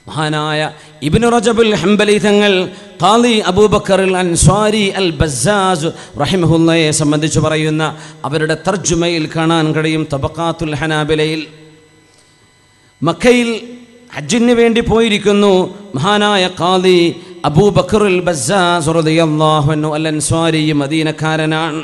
മഹാനായ ഇബ്നു റജബുൽ ഹംബലി തങ്ങൾ ഖാലി അബൂബക്കർ അൽ അൻസ്വാരി അൽ ബസാസ് റഹിമഹുല്ലയെ സംബന്ധിച്ച് പറയുന്ന അവരുടെ തർജുമയിൽ കാണാൻ കഴിയും തബക്കാത്തുൽ ഹനാബിലയിൽ മക്കയിൽ ഹജ്ജിന് വേണ്ടി പോയിരിക്കുന്നു മഹാനായ ഖാദി അബൂബക്കർ അൽ ബസാസ് റളിയല്ലാഹു അൻഹു അൽ അൻസ്വാരി മദീനക്കാരനാണ്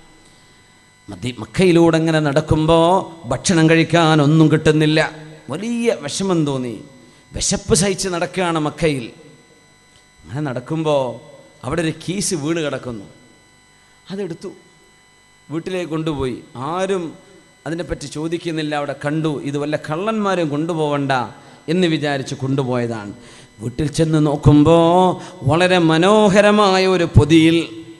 മദി മക്കയിലൂടെ ഇങ്ങനെ നടക്കുമ്പോൾ ഭക്ഷണം കഴിക്കാൻ ഒന്നും കിട്ടുന്നില്ല വലിയ വിഷമം തോന്നി വിശപ്പ് സഹിച്ച് നടക്കുകയാണ് മക്കയിൽ അങ്ങനെ നടക്കുമ്പോൾ അവിടെ ഒരു കീസ് വീണ് കിടക്കുന്നു അതെടുത്തു വീട്ടിലേക്ക് കൊണ്ടുപോയി ആരും അതിനെപ്പറ്റി ചോദിക്കുന്നില്ല അവിടെ കണ്ടു ഇത് വല്ല കള്ളന്മാരും കൊണ്ടുപോകണ്ട എന്ന് വിചാരിച്ച് കൊണ്ടുപോയതാണ് വീട്ടിൽ ചെന്ന് നോക്കുമ്പോൾ വളരെ മനോഹരമായ ഒരു പൊതിയിൽ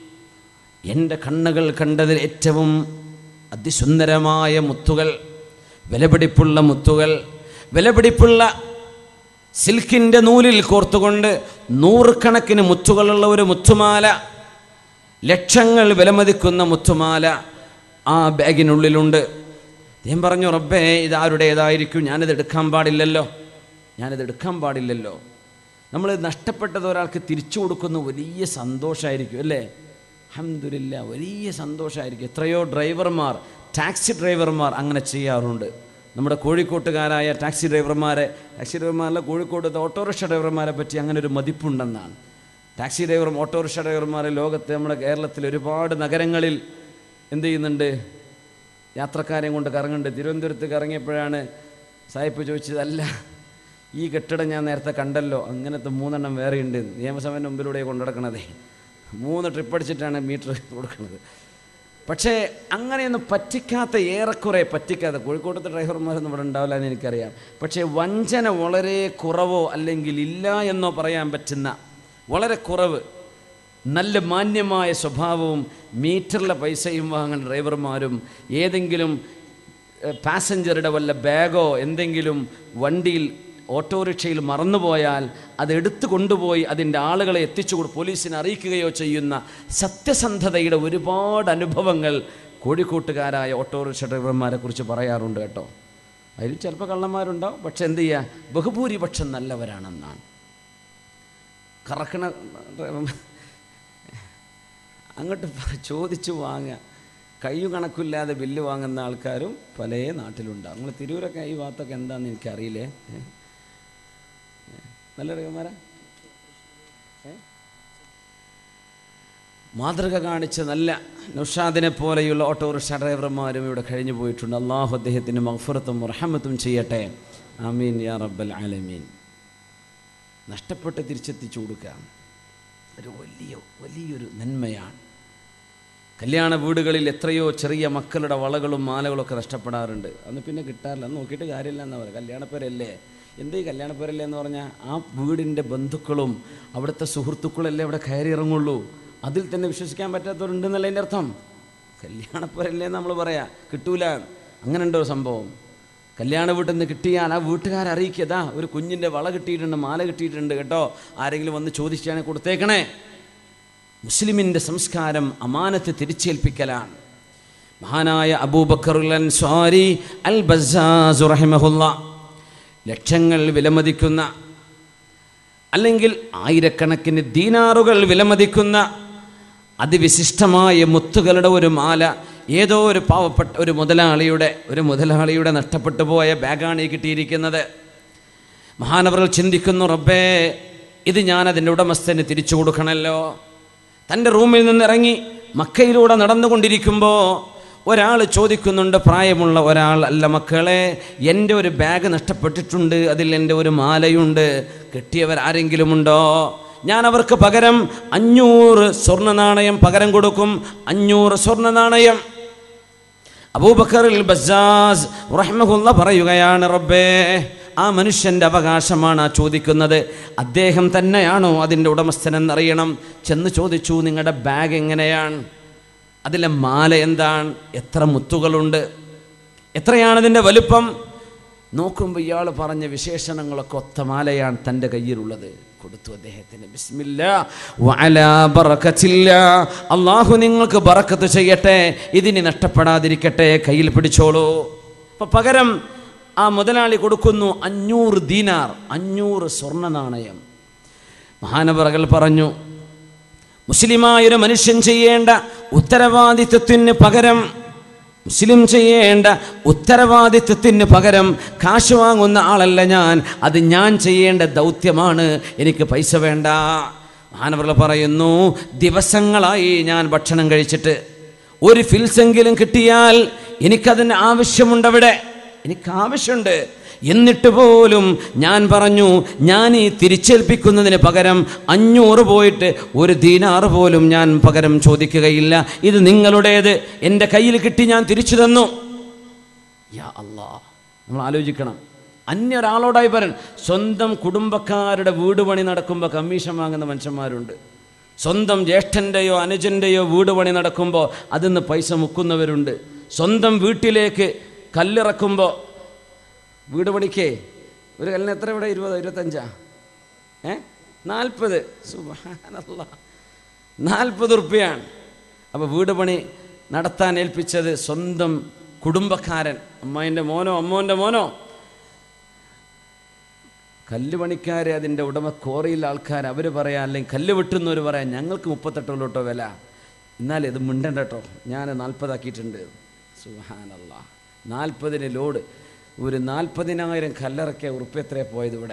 എൻ്റെ കണ്ണുകൾ കണ്ടതിൽ ഏറ്റവും അതിസുന്ദരമായ മുത്തുകൾ വിലപിടിപ്പുള്ള മുത്തുകൾ വിലപിടിപ്പുള്ള സിൽക്കിൻ്റെ നൂലിൽ കോർത്തുകൊണ്ട് നൂറുകണക്കിന് മുത്തുകളുള്ള ഒരു മുത്തുമാല ലക്ഷങ്ങൾ വിലമതിക്കുന്ന മുത്തുമാല ആ ബാഗിനുള്ളിലുണ്ട് ഞാൻ പറഞ്ഞു റബ്ബേ ഇത് ആരുടേതായിരിക്കും ഞാനിത് എടുക്കാൻ പാടില്ലല്ലോ ഞാനിത് എടുക്കാൻ പാടില്ലല്ലോ നമ്മൾ നഷ്ടപ്പെട്ടത് ഒരാൾക്ക് തിരിച്ചു കൊടുക്കുന്ന വലിയ സന്തോഷമായിരിക്കും അല്ലേ അഹമ്മദില്ല വലിയ സന്തോഷമായിരിക്കും എത്രയോ ഡ്രൈവർമാർ ടാക്സി ഡ്രൈവർമാർ അങ്ങനെ ചെയ്യാറുണ്ട് നമ്മുടെ കോഴിക്കോട്ടുകാരായ ടാക്സി ഡ്രൈവർമാരെ ടാക്സി ഡ്രൈവർമാരല്ല കോഴിക്കോട്ടത്തെ ഓട്ടോറിക്ഷ ഡ്രൈവർമാരെ പറ്റി അങ്ങനെ ഒരു മതിപ്പുണ്ടെന്നാണ് ടാക്സി ഡ്രൈവറും ഓട്ടോറിക്ഷ ഡ്രൈവർമാർ ലോകത്ത് നമ്മുടെ കേരളത്തിൽ ഒരുപാട് നഗരങ്ങളിൽ എന്ത് ചെയ്യുന്നുണ്ട് യാത്രക്കാരെയും കൊണ്ട് കറങ്ങുന്നുണ്ട് തിരുവനന്തപുരത്ത് കറങ്ങിയപ്പോഴാണ് സായിപ്പ് ചോദിച്ചത് അല്ല ഈ കെട്ടിടം ഞാൻ നേരത്തെ കണ്ടല്ലോ അങ്ങനത്തെ മൂന്നെണ്ണം വേറെയുണ്ട് നിയമസഭയുടെ മുമ്പിലൂടെ കൊണ്ടുനടക്കണതേ മൂന്ന് ട്രിപ്പ് അടിച്ചിട്ടാണ് മീറ്റർ കൊടുക്കുന്നത് പക്ഷേ അങ്ങനെയൊന്നും പറ്റിക്കാത്ത ഏറെക്കുറെ പറ്റിക്കാത്ത കോഴിക്കോട്ടത്തെ ഡ്രൈവർമാരൊന്നും ഇവിടെ ഉണ്ടാവില്ല എന്ന് എനിക്കറിയാം പക്ഷേ വഞ്ചന വളരെ കുറവോ അല്ലെങ്കിൽ ഇല്ല എന്നോ പറയാൻ പറ്റുന്ന വളരെ കുറവ് നല്ല മാന്യമായ സ്വഭാവവും മീറ്ററിലെ പൈസയും വാങ്ങുന്ന ഡ്രൈവർമാരും ഏതെങ്കിലും ഏഹ്, പാസഞ്ചറുടെ വല്ല ബാഗോ എന്തെങ്കിലും വണ്ടിയിൽ ഓട്ടോറിക്ഷയിൽ മറന്നുപോയാൽ അത് എടുത്തു കൊണ്ടുപോയി അതിൻ്റെ ആളുകളെ എത്തിച്ചു കൊടു പോലീസിനെ അറിയിക്കുകയോ ചെയ്യുന്ന സത്യസന്ധതയുടെ ഒരുപാട് അനുഭവങ്ങൾ കോഴിക്കോട്ടുകാരായ ഓട്ടോറിക്ഷ ഡ്രൈവർമാരെ കുറിച്ച് പറയാറുണ്ട് കേട്ടോ അതിൽ ചിലപ്പോൾ കള്ളന്മാരുണ്ടാവും പക്ഷെ എന്ത് ചെയ്യുക ബഹുഭൂരിപക്ഷം നല്ലവരാണെന്നാണ് കറക്കണ ഡ്രൈവർമാർ അങ്ങോട്ട് പ- ചോദിച്ചു വാങ്ങുക കയ്യു കണക്കില്ലാതെ ബില്ല് വാങ്ങുന്ന ആൾക്കാരും പല നാട്ടിലുണ്ടാവും നിങ്ങൾ തിരൂരൊക്കെ ഈ ഭാഗത്തൊക്കെ എന്താണെന്ന് എനിക്കറിയില്ലേ ഏ? ഏ? നല്ല ഡ്രൈവർമാരാ ഏ? മാതൃക കാണിച്ച നല്ല നൗഷാദിനെ പോലെയുള്ള ഓട്ടോറിക്ഷ ഡ്രൈവർമാരും ഇവിടെ കഴിഞ്ഞു പോയിട്ടുണ്ട് അള്ളാഹു അദ്ദേഹത്തിന് മഹഫുറത്തും റഹമത്തും ചെയ്യട്ടെ ആമീൻ യാ റബ്ബൽ ആലമീൻ നഷ്ടപ്പെട്ട് തിരിച്ചെത്തിച്ചു കൊടുക്കുക ഒരു വലിയ വലിയൊരു നന്മയാണ് കല്യാണ വീടുകളിൽ എത്രയോ ചെറിയ മക്കളുടെ വളകളും മാലകളും ഒക്കെ നഷ്ടപ്പെടാറുണ്ട് അന്ന് പിന്നെ കിട്ടാറില്ല അന്ന് നോക്കിയിട്ട് കാര്യമില്ല എന്നാ പറയുക കല്യാണപ്പേരല്ലേ എന്ത് ഈ കല്യാണപ്പേരല്ലേ എന്ന് പറഞ്ഞാൽ ആ വീടിൻ്റെ ബന്ധുക്കളും അവിടുത്തെ സുഹൃത്തുക്കളല്ലേ അവിടെ കയറി ഇറങ്ങുള്ളൂ അതിൽ തന്നെ വിശ്വസിക്കാൻ പറ്റാത്തവരുണ്ടെന്നല്ല എൻ്റെ അർത്ഥം കല്യാണപ്പേരല്ലേ നമ്മൾ പറയാ കിട്ടൂല അങ്ങനെ ഉണ്ടോ സംഭവം കല്യാണ വീട്ടിൽ നിന്ന് കിട്ടിയാൽ ആ വീട്ടുകാരെ അറിയിക്കതാ ഒരു കുഞ്ഞിൻ്റെ വള കിട്ടിയിട്ടുണ്ട് മാല കിട്ടിയിട്ടുണ്ട് കേട്ടോ ആരെങ്കിലും വന്ന് ചോദിച്ചാണ് കൊടുത്തേക്കണേ മുസ്ലിമിൻ്റെ സംസ്കാരം അമാനത്ത് തിരിച്ചേൽപ്പിക്കലാണ് മഹാനായ അബൂബക്കറുൽ അൻസ്വാരി അൽ ബസാസ് റഹിമഹുല്ല ലക്ഷങ്ങൾ വിലമതിക്കുന്ന അല്ലെങ്കിൽ ആയിരക്കണക്കിന് ദീനാറുകൾ വിലമതിക്കുന്ന അതിവിശിഷ്ടമായ മുത്തുകളുടെ ഒരു മാല ഏതോ ഒരു പാവപ്പെട്ട ഒരു മുതലാളിയുടെ ഒരു മുതലാളിയുടെ നഷ്ടപ്പെട്ടു പോയ ബാഗാണ് ഈ കിട്ടിയിരിക്കുന്നത് മഹാനവറുകൾ ചിന്തിക്കുന്നു റബ്ബേ ഇത് ഞാൻ അതിൻ്റെ ഉടമസ്ഥന് തിരിച്ചു കൊടുക്കണമല്ലോ തൻ്റെ റൂമിൽ നിന്ന് ഇറങ്ങി മക്കയിലൂടെ നടന്നുകൊണ്ടിരിക്കുമ്പോൾ ഒരാൾ ചോദിക്കുന്നുണ്ട് പ്രായമുള്ള ഒരാൾ അല്ല മക്കളെ എൻ്റെ ഒരു ബാഗ് നഷ്ടപ്പെട്ടിട്ടുണ്ട് അതിൽ എൻ്റെ ഒരു മാലയുണ്ട് കിട്ടിയവർ ആരെങ്കിലും ഉണ്ടോ ഞാൻ അവർക്ക് പകരം അഞ്ഞൂറ് സ്വർണ്ണ നാണയം പകരം കൊടുക്കും അഞ്ഞൂറ് സ്വർണ്ണ നാണയം അബൂബക്കർ ബസാസ് റഹ്മഹുല്ല പറയുകയാണ് റബ്ബേ ആ മനുഷ്യൻ്റെ അവകാശമാണ് ആ ചോദിക്കുന്നത് അദ്ദേഹം തന്നെയാണോ അതിൻ്റെ ഉടമസ്ഥനെന്നറിയണം ചെന്ന് ചോദിച്ചു നിങ്ങളുടെ ബാഗ് എങ്ങനെയാണ് അതിലെ മാല എന്താണ് എത്ര മുത്തുകളുണ്ട് എത്രയാണ് അതിൻ്റെ വലുപ്പം നോക്കുമ്പോൾ ഇയാൾ പറഞ്ഞ വിശേഷണങ്ങളൊക്കെ ഒത്ത മാലയാണ് തൻ്റെ കയ്യിലുള്ളത് കൊടുത്തു അദ്ദേഹത്തിന് ബിസ്മില്ല വഅലാ ബറക്കത്തില്ല അള്ളാഹു നിങ്ങൾക്ക് ബറക്കത്ത് ചെയ്യട്ടെ ഇതിനി നഷ്ടപ്പെടാതിരിക്കട്ടെ കയ്യിൽ പിടിച്ചോളൂ അപ്പം പകരം ആ മുതലാളി കൊടുക്കുന്നു അഞ്ഞൂറ് ദീനാർ അഞ്ഞൂറ് സ്വർണ്ണ നാണയം മഹാനവറകൾ പറഞ്ഞു മുസ്ലിമായൊരു മനുഷ്യൻ ചെയ്യേണ്ട ഉത്തരവാദിത്വത്തിന് പകരം മുസ്ലിം ചെയ്യേണ്ട ഉത്തരവാദിത്വത്തിന് പകരം കാശ് വാങ്ങുന്ന ആളല്ല ഞാൻ അത് ഞാൻ ചെയ്യേണ്ട ദൗത്യമാണ് എനിക്ക് പൈസ വേണ്ട മഹാനവറകൾ പറയുന്നു ദിവസങ്ങളായി ഞാൻ ഭക്ഷണം കഴിച്ചിട്ട് ഒരു ഫിൽസെങ്കിലും കിട്ടിയാൽ എനിക്കതിന് ആവശ്യമുണ്ടവിടെ എനിക്ക് ആവശ്യമുണ്ട് എന്നിട്ട് പോലും ഞാൻ പറഞ്ഞു ഞാൻ ഈ തിരിച്ചേൽപ്പിക്കുന്നതിന് പകരം അഞ്ഞൂറ് പോയിട്ട് ഒരു ദീനാറ് പോലും ഞാൻ പകരം ചോദിക്കുകയില്ല ഇത് നിങ്ങളുടേത് എൻ്റെ കയ്യിൽ കിട്ടി ഞാൻ തിരിച്ചു തന്നു യാ അല്ലാ നമ്മൾ ആലോചിക്കണം അന്യൊരാളോടായി പറയാൻ സ്വന്തം കുടുംബക്കാരുടെ വീട് പണി നടക്കുമ്പോൾ കമ്മീഷൻ വാങ്ങുന്ന മനുഷ്യന്മാരുണ്ട് സ്വന്തം ജ്യേഷ്ഠൻ്റെയോ അനുജൻ്റെയോ വീട് പണി നടക്കുമ്പോൾ അതിന്ന് പൈസ മുക്കുന്നവരുണ്ട് സ്വന്തം വീട്ടിലേക്ക് കല്ലിറക്കുമ്പോൾ വീട് പണിക്കേ ഒരു കല്ലിന് എത്ര ഇവിടെ ഇരുപതോ ഇരുപത്തഞ്ചാ ഏ നാൽപ്പത് സുബാനല്ല നാൽപ്പത് ഉറുപ്പ്യാണ് അപ്പോൾ വീട് പണി നടത്താൻ ഏൽപ്പിച്ചത് സ്വന്തം കുടുംബക്കാരൻ അമ്മായിൻ്റെ മോനോ അമ്മോൻ്റെ മോനോ കല്ല് പണിക്കാരെ അതിൻ്റെ ഉടമ കോറിയിലെ ആൾക്കാർ അവർ പറയാം അല്ലെങ്കിൽ കല്ല് വെട്ടുന്നവർ പറയാം ഞങ്ങൾക്ക് മുപ്പത്തെട്ട് കേട്ടോ വില എന്നാൽ ഇത് മിണ്ടണ്ട കേട്ടോ ഞാൻ നാൽപ്പതാക്കിയിട്ടുണ്ട് സുഹാനല്ല നാൽപ്പതിന് ലോഡ് ഒരു നാൽപ്പതിനായിരം കല്ലിറക്കിയ ഉറുപ്പ് എത്രയാണ് പോയത് ഇവിടെ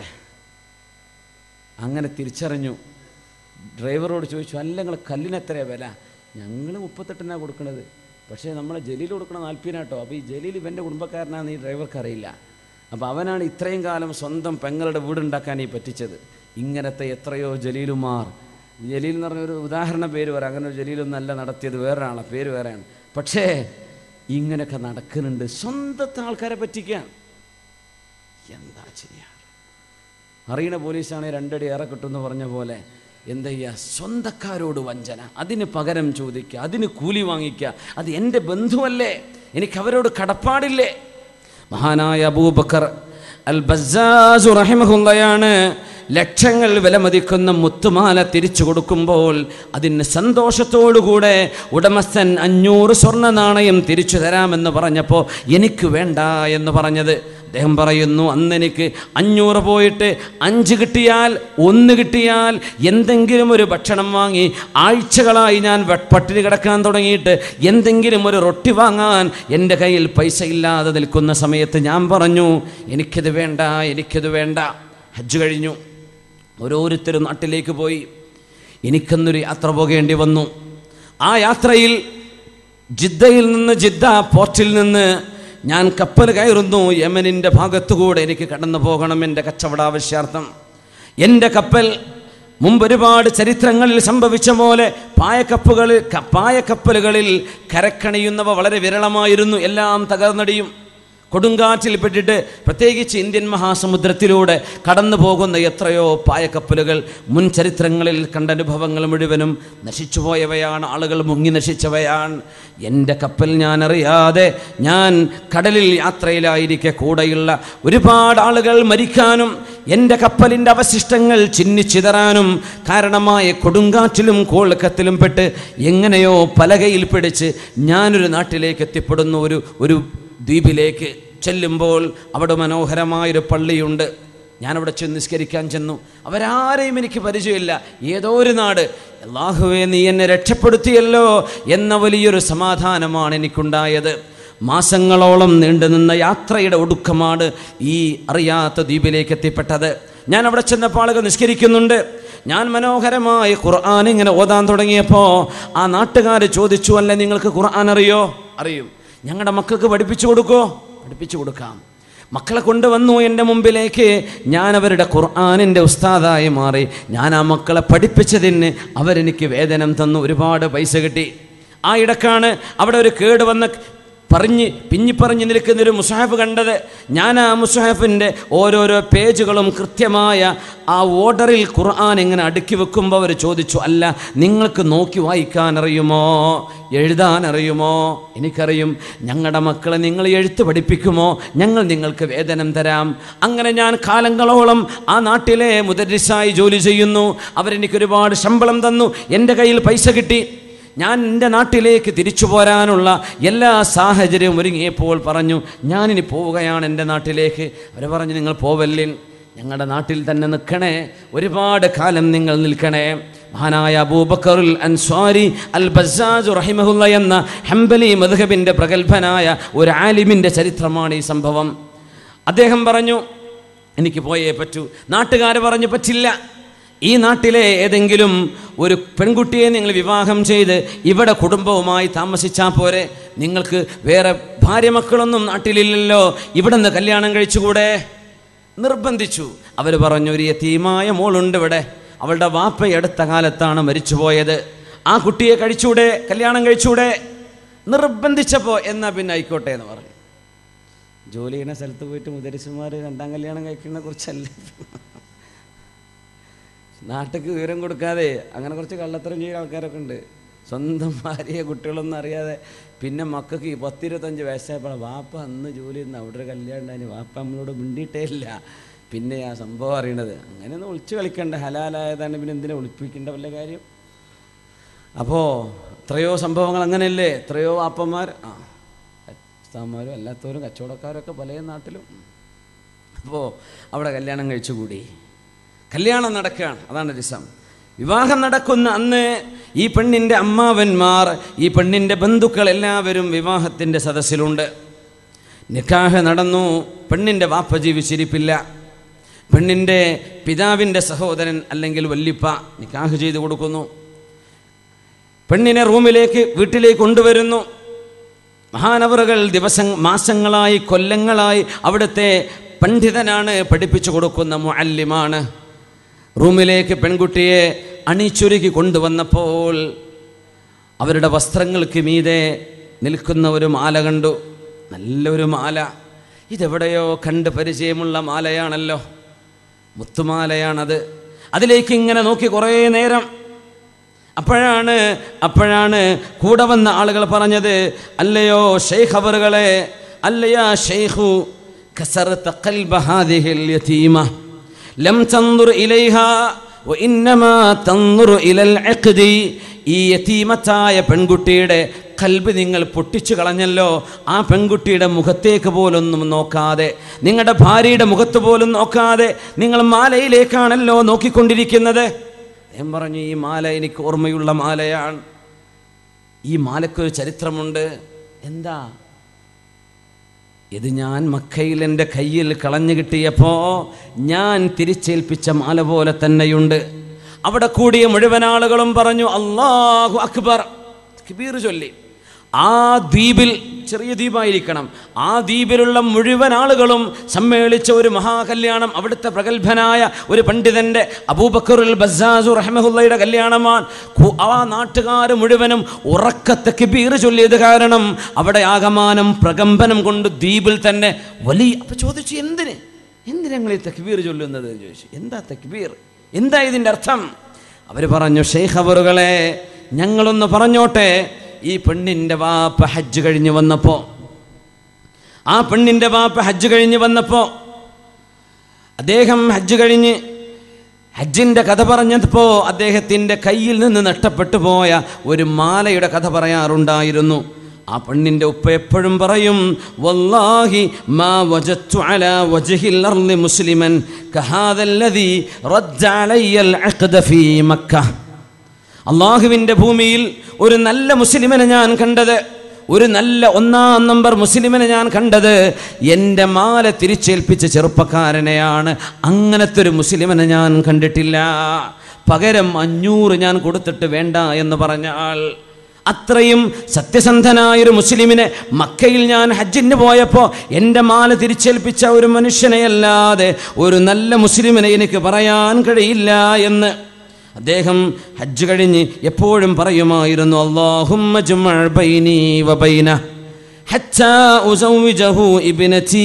അങ്ങനെ തിരിച്ചറിഞ്ഞു ഡ്രൈവറോട് ചോദിച്ചു അല്ല നിങ്ങൾ കല്ലിന് എത്രയാണ് വില ഞങ്ങൾ മുപ്പത്തെട്ടിനാണ് കൊടുക്കുന്നത് പക്ഷേ നമ്മളെ ജലീൽ കൊടുക്കണ നാൽപ്പതിനാട്ടോ അപ്പോൾ ഈ ജലീൽ ഇവൻ്റെ കുടുംബക്കാരനാണെന്ന് ഈ ഡ്രൈവർക്ക് അറിയില്ല അപ്പോൾ അവനാണ് ഇത്രയും കാലം സ്വന്തം പെങ്ങളുടെ വീടുണ്ടാക്കാൻ ഈ പറ്റിച്ചത് ഇങ്ങനത്തെ എത്രയോ ജലീലുമാർ ജലീൽ എന്ന് പറഞ്ഞ ഒരു ഉദാഹരണ പേര് പറയാം അങ്ങനെ ഒരു ജലീലൊന്നല്ല നടത്തിയത് വേറൊരാളാണ് പേര് വേറെയാണ് പക്ഷേ ഇങ്ങനെയൊക്കെ നടക്കുന്നുണ്ട് സ്വന്തത്തെ ആൾക്കാരെ പറ്റിക്കാൻ എന്താ ചെയ്യാറ് അറിയണ പോലീസാണെങ്കിൽ രണ്ടടി ഏറെ കിട്ടുമെന്ന് പറഞ്ഞ പോലെ എന്താ ചെയ്യുക സ്വന്തക്കാരോട് വഞ്ചന അതിന് പകരം ചോദിക്കുക അതിന് കൂലി വാങ്ങിക്കുക അത് എൻ്റെ ബന്ധുവല്ലേ എനിക്ക് അവരോട് കടപ്പാടില്ലേ മഹാനായ അബൂബക്കർ അൽ ബസാസു റഹിമഹുള്ളയാണ് ലക്ഷങ്ങൾ വിലമതിക്കുന്ന മുത്തുമാല തിരിച്ചു കൊടുക്കുമ്പോൾ അതിന് സന്തോഷത്തോടുകൂടെ ഉടമസ്ഥൻ അഞ്ഞൂറ് സ്വർണ്ണ നാണയം തിരിച്ചു തരാമെന്ന് പറഞ്ഞപ്പോൾ എനിക്ക് വേണ്ട എന്ന് പറഞ്ഞത് അദ്ദേഹം പറയുന്നു അന്ന് എനിക്ക് അഞ്ഞൂറ് പോയിട്ട് അഞ്ച് കിട്ടിയാൽ ഒന്ന് കിട്ടിയാൽ എന്തെങ്കിലും ഒരു ഭക്ഷണം വാങ്ങി ആഴ്ചകളായി ഞാൻ വെ- പട്ടിണി കിടക്കാൻ തുടങ്ങിയിട്ട് എന്തെങ്കിലും ഒരു റൊട്ടി വാങ്ങാൻ എൻ്റെ കയ്യിൽ പൈസ ഇല്ലാതെ നിൽക്കുന്ന സമയത്ത് ഞാൻ പറഞ്ഞു എനിക്കിത് വേണ്ട എനിക്കിത് വേണ്ട ഹജ്ജ് കഴിഞ്ഞു ഓരോരുത്തരും നാട്ടിലേക്ക് പോയി എനിക്കെന്നൊരു യാത്ര പോകേണ്ടി വന്നു ആ യാത്രയിൽ ജിദ്ദയിൽ നിന്ന് ജിദ്ദ പോർട്ടിൽ നിന്ന് ഞാൻ കപ്പൽ കയറുന്നു യമനിൻ്റെ ഭാഗത്തുകൂടെ എനിക്ക് കടന്നു പോകണം എൻ്റെ കച്ചവടാവശ്യാർത്ഥം എൻ്റെ കപ്പൽ മുമ്പ് ഒരുപാട് ചരിത്രങ്ങളിൽ സംഭവിച്ച പോലെ പായക്കപ്പുകളിൽ ക- പായക്കപ്പലുകളിൽ കരക്കണിയുന്നവ വളരെ വിരളമായിരുന്നു എല്ലാം തകർന്നടിയും കൊടുങ്കാറ്റിൽ പെട്ടിട്ട് പ്രത്യേകിച്ച് ഇന്ത്യൻ മഹാസമുദ്രത്തിലൂടെ കടന്നു പോകുന്ന എത്രയോ പായക്കപ്പലുകൾ മുൻ ചരിത്രങ്ങളിൽ കണ്ട അനുഭവങ്ങൾ മുഴുവനും നശിച്ചുപോയവയാണ് ആളുകൾ മുങ്ങി നശിച്ചവയാണ് എൻ്റെ കപ്പൽ ഞാൻ അറിയാതെ ഞാൻ കടലിൽ യാത്രയിലായിരിക്കെ കൂടെയുള്ള ഒരുപാട് ആളുകൾ മരിക്കാനും എൻ്റെ കപ്പലിൻ്റെ അവശിഷ്ടങ്ങൾ ചിന്നിച്ചിതറാനും കാരണമായ കൊടുങ്കാറ്റിലും കോളക്കത്തിലും പെട്ട് എങ്ങനെയോ പലകയിൽ പിടിച്ച് ഞാനൊരു നാട്ടിലേക്ക് എത്തിപ്പെടുന്ന ഒരു ഒരു ദ്വീപിലേക്ക് ചെല്ലുമ്പോൾ അവിടെ മനോഹരമായൊരു പള്ളിയുണ്ട് ഞാനവിടെ ചെന്ന് നിസ്കരിക്കാൻ ചെന്നു അവരാരെയും എനിക്ക് പരിചയമില്ല ഏതോ ഒരു നാട് അള്ളാഹുവേ നീ എന്നെ രക്ഷപ്പെടുത്തിയല്ലോ എന്ന വലിയൊരു സമാധാനമാണ് എനിക്കുണ്ടായത് മാസങ്ങളോളം നീണ്ടുനിന്ന യാത്രയുടെ ഒടുക്കമാണ് ഈ അറിയാത്ത ദ്വീപിലേക്ക് എത്തിപ്പെട്ടത് ഞാൻ അവിടെ ചെന്നപ്പോൾ ആളുകൾ നിസ്കരിക്കുന്നുണ്ട് ഞാൻ മനോഹരമായി ഖുർആൻ ഇങ്ങനെ ഓതാൻ തുടങ്ങിയപ്പോൾ ആ നാട്ടുകാർ ചോദിച്ചു അല്ലേ നിങ്ങൾക്ക് ഖുർആൻ അറിയോ അറിയും ഞങ്ങളുടെ മക്കൾക്ക് പഠിപ്പിച്ചു കൊടുക്കോ പഠിപ്പിച്ചു കൊടുക്കാം മക്കളെ കൊണ്ടുവന്നു എൻ്റെ മുമ്പിലേക്ക് ഞാൻ അവരുടെ ഖുർആാനിൻ്റെ ഉസ്താദായി മാറി ഞാൻ ആ മക്കളെ പഠിപ്പിച്ചതിന് അവരെനിക്ക് വേതനം തന്നു ഒരുപാട് പൈസ കിട്ടി ആ ഇടക്കാണ് അവിടെ ഒരു കേട് വന്ന പറഞ്ഞ് പിഞ്ഞിപ്പറഞ്ഞ് നിൽക്കുന്നൊരു മുസാഫ് കണ്ടത് ഞാൻ ആ മുസാഫിൻ്റെ ഓരോരോ പേജുകളും കൃത്യമായ ആ ഓർഡറിൽ ഖുർആൻ ഇങ്ങനെ അടുക്കി വെക്കുമ്പോൾ അവർ ചോദിച്ചു അല്ല നിങ്ങൾക്ക് നോക്കി വായിക്കാൻ അറിയുമോ എഴുതാൻ അറിയുമോ എനിക്കറിയും ഞങ്ങളുടെ മക്കളെ നിങ്ങൾ എഴുത്ത് പഠിപ്പിക്കുമോ ഞങ്ങൾ നിങ്ങൾക്ക് വേതനം തരാം അങ്ങനെ ഞാൻ കാലങ്ങളോളം ആ നാട്ടിലെ മുദരിസായി ജോലി ചെയ്യുന്നു അവരെനിക്ക് ഒരുപാട് ശമ്പളം തന്നു എൻ്റെ കയ്യിൽ പൈസ കിട്ടി ഞാൻ എൻ്റെ നാട്ടിലേക്ക് തിരിച്ചു പോരാനുള്ള എല്ലാ സാഹചര്യവും ഒരുങ്ങിയപ്പോൾ പറഞ്ഞു ഞാനിനി പോവുകയാണ് എൻ്റെ നാട്ടിലേക്ക് അവർ പറഞ്ഞു നിങ്ങൾ പോവല്ലിൻ ഞങ്ങളുടെ നാട്ടിൽ തന്നെ നിൽക്കണേ ഒരുപാട് കാലം നിങ്ങൾ നിൽക്കണേ മഹാനായ അബൂബക്കറുൽ അൻസ്വാരി അൽ ബസാജു റഹിമഹുല്ല എന്ന ഹംബലി മധുഹബിൻ്റെ പ്രഗത്ഭനായ ഒരു ആലിമിൻ്റെ ചരിത്രമാണ് ഈ സംഭവം അദ്ദേഹം പറഞ്ഞു എനിക്ക് പോയേ പറ്റൂ നാട്ടുകാർ പറഞ്ഞു പറ്റില്ല ഈ നാട്ടിലെ ഏതെങ്കിലും ഒരു പെൺകുട്ടിയെ നിങ്ങൾ വിവാഹം ചെയ്ത് ഇവിടെ കുടുംബവുമായി താമസിച്ചാൽ പോരെ നിങ്ങൾക്ക് വേറെ ഭാര്യ മക്കളൊന്നും നാട്ടിലില്ലല്ലോ ഇവിടെ നിന്ന് കല്യാണം കഴിച്ചുകൂടെ നിർബന്ധിച്ചു അവർ പറഞ്ഞു ഒരു യതീമായ മോളുണ്ട് ഇവിടെ അവളുടെ വാപ്പ ഈ അടുത്ത കാലത്താണ് മരിച്ചുപോയത് ആ കുട്ടിയെ കഴിച്ചൂടെ കല്യാണം കഴിച്ചൂടെ നിർബന്ധിച്ചപ്പോൾ എന്നാ പിന്നെ ആയിക്കോട്ടെ എന്ന് പറഞ്ഞു ജോലി ചെയ്യുന്ന സ്ഥലത്ത് പോയിട്ട് മുദരിസുമാർ രണ്ടാം കല്യാണം കഴിക്കുന്നതിനെ കുറിച്ചല്ല നാട്ടിക്ക് വിവരം കൊടുക്കാതെ അങ്ങനെ കുറച്ച് കള്ളത്തരം ചെയ്യുന്ന ആൾക്കാരൊക്കെ ഉണ്ട് സ്വന്തം ഭാര്യയെ കുട്ടികളൊന്നും അറിയാതെ പിന്നെ മക്കൾക്ക് ഈ പത്തിരുപത്തഞ്ച് വയസ്സായപ്പോൾ വാപ്പ അന്ന് ജോലി ചെയ്യുന്ന അവിടെ ഒരു കല്യാണം ഉണ്ടായിരുന്നു വാപ്പ നമ്മളോട് മിണ്ടിയിട്ടേ ഇല്ല പിന്നെ ആ സംഭവം അറിയണത് അങ്ങനെയൊന്നും ഒളിച്ചു കളിക്കണ്ട ഹലാലായതാണ് പിന്നെ എന്തിനാ ഒളിപ്പിക്കേണ്ട വല്ല കാര്യം അപ്പോൾ എത്രയോ സംഭവങ്ങൾ അങ്ങനെയല്ലേ എത്രയോ വാപ്പന്മാർ ആ ഉസ്താന്മാരും അല്ലാത്തവരും കച്ചവടക്കാരൊക്കെ പല നാട്ടിലും അപ്പോൾ അവിടെ കല്യാണം കഴിച്ചു കൂടി കല്യാണം നടക്കുകയാണ് അതാണ് രസം വിവാഹം നടക്കുന്ന അന്ന് ഈ പെണ്ണിൻ്റെ അമ്മാവന്മാർ ഈ പെണ്ണിൻ്റെ ബന്ധുക്കൾ എല്ലാവരും വിവാഹത്തിൻ്റെ സദസ്സിലുണ്ട് നിക്കാഹ് നടന്നു പെണ്ണിൻ്റെ വാപ്പ ജീവിച്ചിരിപ്പില്ല പെണ്ണിൻ്റെ പിതാവിൻ്റെ സഹോദരൻ അല്ലെങ്കിൽ വല്ലിപ്പ നിക്കാഹ് ചെയ്തു കൊടുക്കുന്നു പെണ്ണിനെ റൂമിലേക്ക് വീട്ടിലേക്ക് കൊണ്ടുവരുന്നു മഹാനവറുകൾ ദിവസം മാസങ്ങളായി കൊല്ലങ്ങളായി അവിടുത്തെ പണ്ഡിതനാണ് പഠിപ്പിച്ചു കൊടുക്കുന്ന മുഅല്ലിമാണ് റൂമിലേക്ക് പെൺകുട്ടിയെ അണിച്ചൊരുക്കി കൊണ്ടുവന്നപ്പോൾ അവരുടെ വസ്ത്രങ്ങൾക്ക് മീതെ നിൽക്കുന്ന ഒരു മാല കണ്ടു നല്ലൊരു മാല ഇതെവിടെയോ കണ്ട് പരിചയമുള്ള മാലയാണല്ലോ മുത്തുമാലയാണത് അതിലേക്ക് ഇങ്ങനെ നോക്കി കുറേ നേരം അപ്പോഴാണ് അപ്പോഴാണ് കൂടെ വന്ന ആളുകൾ പറഞ്ഞത് അല്ലയോ ഷെയ്ഖ് അവറുകളെ അല്ലയാ ഷെയ്ഖു കസർത ഖൽബ ഹാദിഹിൽ യതീമ ലം തൻദുർ ഇലൈഹ വഇന്നമാ തൻദുർ ഇലൽ അഖ്ദി ഈ യതീമത്തായ പെൺകുട്ടിയുടെ കൽബ് നിങ്ങൾ പൊട്ടിച്ചു കളഞ്ഞല്ലോ ആ പെൺകുട്ടിയുടെ മുഖത്തേക്ക് പോലൊന്നും നോക്കാതെ നിങ്ങളുടെ ഭാര്യയുടെ മുഖത്ത് പോലും നോക്കാതെ നിങ്ങൾ മാലയിലേക്കാണല്ലോ നോക്കിക്കൊണ്ടിരിക്കുന്നത് ഞാൻ പറഞ്ഞു ഈ മാല എനിക്ക് ഓർമ്മയുള്ള മാലയാണ് ഈ മാലയ്ക്കൊരു ചരിത്രമുണ്ട് എന്താ ഇത് ഞാൻ മക്കയിൽ എൻ്റെ കയ്യിൽ കളഞ്ഞു കിട്ടിയപ്പോൾ ഞാൻ തിരിച്ചേൽപ്പിച്ച മാല പോലെ തന്നെയുണ്ട് അവിടെ കൂടിയ മുഴുവൻ ആളുകളും പറഞ്ഞു അള്ളാഹു അക്ബർ കിബീർ ചൊല്ലി ആ ദ്വീപിൽ ചെറിയ ദ്വീപായിരിക്കണം ആ ദ്വീപിലുള്ള മുഴുവൻ ആളുകളും സമ്മേളിച്ച ഒരു മഹാകല്യാണം അവിടുത്തെ പ്രഗത്ഭനായ ഒരു പണ്ഡിതൻ്റെ അബൂബക്കറുൽ ബസാസു റഹ്മഹുല്ലയുടെ കല്യാണമാണ് കു- ആ നാട്ടുകാർ മുഴുവനും ഉറക്കത്തെ കിബീർ ചൊല്ലിയത് കാരണം അവിടെ ആകമാനം പ്രകമ്പനം കൊണ്ട് ദ്വീപിൽ തന്നെ വലിയ അപ്പൊ ചോദിച്ചു എന്തിന് എന്തിന് ഞങ്ങൾ ഈ തക്ബീർ ചൊല്ലുന്നത് എന്ന് ചോദിച്ചു എന്താ തക്ബീർ എന്താ ഇതിൻ്റെ അർത്ഥം അവർ പറഞ്ഞു ഷെയ്ഖ് അവറുകളെ ഞങ്ങളൊന്ന് പറഞ്ഞോട്ടെ ഈ പെണ്ണിൻ്റെ വാപ്പ ഹജ്ജ് കഴിഞ്ഞ് വന്നപ്പോൾ ആ പെണ്ണിൻ്റെ വാപ്പ ഹജ്ജ് കഴിഞ്ഞ് വന്നപ്പോൾ അദ്ദേഹം ഹജ്ജ് കഴിഞ്ഞ് ഹജ്ജിൻ്റെ കഥ പറഞ്ഞപ്പോൾ അദ്ദേഹത്തിൻ്റെ കയ്യിൽ നിന്ന് നഷ്ടപ്പെട്ടു പോയ ഒരു മാലയുടെ കഥ പറയാറുണ്ടായിരുന്നു ആ പെണ്ണിൻ്റെ ഉപ്പ എപ്പോഴും പറയും വല്ലാഹി മാ വജത്തു അലാ വജ്ഹിൽ അർളി മുസ്ലിമൻ കഹാദല്ലദി റദ്ദ അലയ്യൽ അഖ്ദ ഫീ മക്ക അള്ളാഹുവിൻ്റെ ഭൂമിയിൽ ഒരു നല്ല മുസ്ലിമിനെ ഞാൻ കണ്ടത് ഒരു നല്ല ഒന്നാം നമ്പർ മുസ്ലിമിനെ ഞാൻ കണ്ടത് എൻ്റെ മാല തിരിച്ചേൽപ്പിച്ച ചെറുപ്പക്കാരനെയാണ് അങ്ങനത്തെ ഒരു മുസ്ലിമിനെ ഞാൻ കണ്ടിട്ടില്ല പകരം അഞ്ഞൂറ് ഞാൻ കൊടുത്തിട്ട് വേണ്ട എന്ന് പറഞ്ഞ ആൾ അത്രയും സത്യസന്ധനായൊരു മുസ്ലിമിനെ മക്കയിൽ ഞാൻ ഹജ്ജിന് പോയപ്പോൾ എൻ്റെ മാല തിരിച്ചേൽപ്പിച്ച ഒരു മനുഷ്യനെയല്ലാതെ ഒരു നല്ല മുസ്ലിമിനെ എനിക്ക് പറയാൻ കഴിയില്ല എന്ന് അദ്ദേഹം ഹജ്ജ് കഴിഞ്ഞ് എപ്പോഴും പറയുമായിരുന്നു അള്ളാഹുമ്മ ജുമഅ ബൈനി വബൈന ഹത്താ ഉസൗവിജഹു ഇബ്നതീ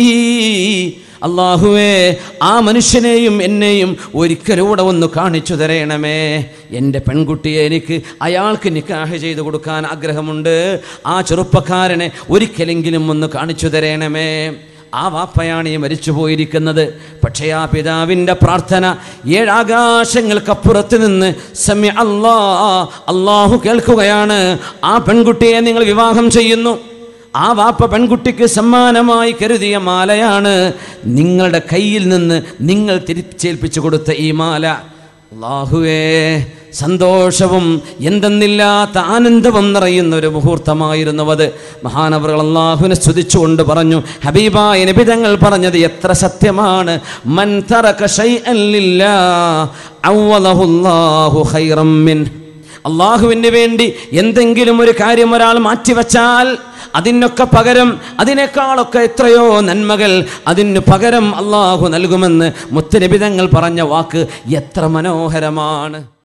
അള്ളാഹുവേ ആ മനുഷ്യനെയും എന്നെയും ഒരിക്കലൂടെ ഒന്ന് കാണിച്ചു തരയണമേ എൻ്റെ പെൺകുട്ടിയെ എനിക്ക് അയാൾക്ക് നിക്കാഹ് ചെയ്തു കൊടുക്കാൻ ആഗ്രഹമുണ്ട് ആ ചെറുപ്പക്കാരനെ ഒരിക്കലെങ്കിലും ഒന്ന് കാണിച്ചു തരയണമേ ആ വാപ്പയാണ് ഈ മരിച്ചു പോയിരിക്കുന്നത് പക്ഷേ ആ പിതാവിൻ്റെ പ്രാർത്ഥന ഏഴാകാശങ്ങൾക്കപ്പുറത്ത് നിന്ന് സമി അല്ലാ അള്ളാഹു കേൾക്കുകയാണ് ആ പെൺകുട്ടിയെ നിങ്ങൾ വിവാഹം ചെയ്യുന്നു ആ വാപ്പ പെൺകുട്ടിക്ക് സമ്മാനമായി കരുതിയ മാലയാണ് നിങ്ങളുടെ കയ്യിൽ നിന്ന് നിങ്ങൾ തിരിച്ചേൽപ്പിച്ചു കൊടുത്ത ഈ മാല അള്ളാഹുവേ സന്തോഷവും എന്തെന്നില്ലാത്ത ആനന്ദവും നിറയുന്ന ഒരു മുഹൂർത്തമായിരുന്നു അത് മഹാനവറുകൾ അള്ളാഹുവിനെ സ്തുതിച്ചുകൊണ്ട് പറഞ്ഞു ഹബീബായ നബിതങ്ങൾ പറഞ്ഞത് എത്ര സത്യമാണ് മൻ തറക ശൈഅൻ ലില്ലാ അവ്വലഹു അല്ലാഹു ഖൈറം മിൻ അള്ളാഹുവിന് വേണ്ടി എന്തെങ്കിലും ഒരു കാര്യം ഒരാൾ മാറ്റിവെച്ചാൽ അതിനൊക്കെ പകരം അതിനേക്കാളൊക്കെ എത്രയോ നന്മകൾ അതിന് പകരം അള്ളാഹു നൽകുമെന്ന് മുത്തനിബിതങ്ങൾ പറഞ്ഞ വാക്ക് എത്ര മനോഹരമാണ്